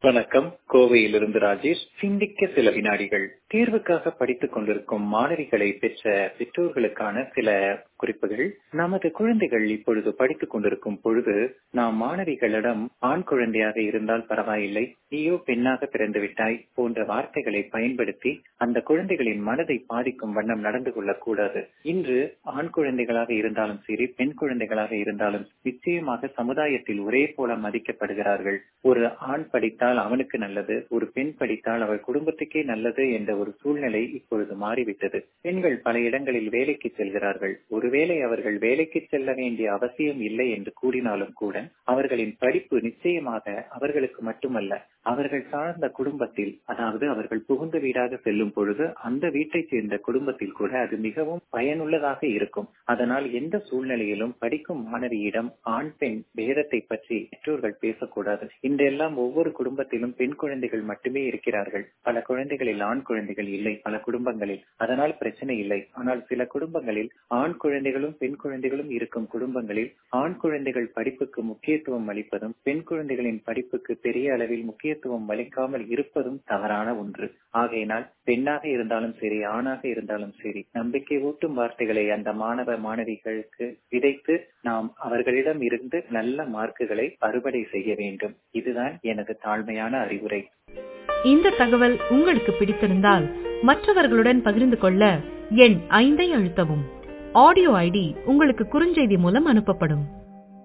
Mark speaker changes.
Speaker 1: வணக்கம் கோவையிலிருந்து ராஜேஷ் சிந்திக்க சில வினாடிகள் தேர்வுக்காக படித்துக் கொண்டிருக்கும் மாணவிகளை பெற்ற பெற்றோர்களுக்கான சில குறிப்புகள் நமது குழந்தைகள் இப்பொழுது படித்துக் கொண்டிருக்கும் பொழுது நாம் மாணவிகளிடம் ஆண் குழந்தையாக இருந்தால் பரவாயில்லை நீயோ பெண்ணாக பிறந்து விட்டாய் போன்ற வார்த்தைகளை பயன்படுத்தி அந்த குழந்தைகளின் மனதை பாதிக்கும் வண்ணம் நடந்து கொள்ளக்கூடாது இன்று ஆண் குழந்தைகளாக இருந்தாலும் சரி பெண் குழந்தைகளாக இருந்தாலும் நிச்சயமாக சமுதாயத்தில் ஒரே போல மதிக்கப்படுகிறார்கள் ஒரு ஆண் படித்தால் அவனுக்கு நல்லது ஒரு பெண் படித்தால் அவள் குடும்பத்துக்கே நல்லது என்ற ஒரு சூழ்நிலை இப்பொழுது மாறிவிட்டது பெண்கள் பல இடங்களில் வேலைக்கு செல்கிறார்கள் ஒருவேளை அவர்கள் வேலைக்கு செல்ல வேண்டிய அவசியம் இல்லை என்று கூறினாலும் கூட அவர்களின் படிப்பு நிச்சயமாக அவர்களுக்கு மட்டுமல்ல அவர்கள் சார்ந்த குடும்பத்தில் அதாவது அவர்கள் புகுந்த வீடாக செல்லும் பொழுது அந்த வீட்டை சேர்ந்த குடும்பத்தில் கூட அது மிகவும் பயனுள்ளதாக இருக்கும் அதனால் எந்த சூழ்நிலையிலும் படிக்கும் மாணவியிடம் ஆண் பெண் பேதத்தை பற்றி பெற்றோர்கள் பேசக்கூடாது இன்றெல்லாம் ஒவ்வொரு குடும்பத்திலும் பெண் குழந்தைகள் மட்டுமே இருக்கிறார்கள் பல குழந்தைகளில் ஆண் குழந்தைகள் இல்லை பல குடும்பங்களில் அதனால் பிரச்சனை இல்லை ஆனால் சில குடும்பங்களில் ஆண் குழந்தைகளும் பெண் குழந்தைகளும் இருக்கும் குடும்பங்களில் ஆண் குழந்தைகள் படிப்புக்கு முக்கியத்துவம் அளிப்பதும் பெண் குழந்தைகளின் படிப்புக்கு பெரிய அளவில் முக்கியத்துவம் அளிக்காமல் இருப்பதும் தவறான ஒன்று ஆகையினால் பெண்ணாக இருந்தாலும் சரி ஆணாக இருந்தாலும் சரி நம்பிக்கை ஊட்டும் வார்த்தைகளை அந்த மாணவ மாணவிகளுக்கு விதைத்து நாம் அவர்களிடம் இருந்து நல்ல மார்க்குகளை அறுவடை செய்ய வேண்டும் இதுதான் எனது தாழ்மையான அறிவுரை
Speaker 2: இந்த தகவல் உங்களுக்கு பிடித்திருந்தால் மற்றவர்களுடன் பகிர்ந்து கொள்ள எண் ஐந்தை அழுத்தவும் ஆடியோ ஐடி உங்களுக்கு குறுஞ்செய்தி மூலம் அனுப்பப்படும்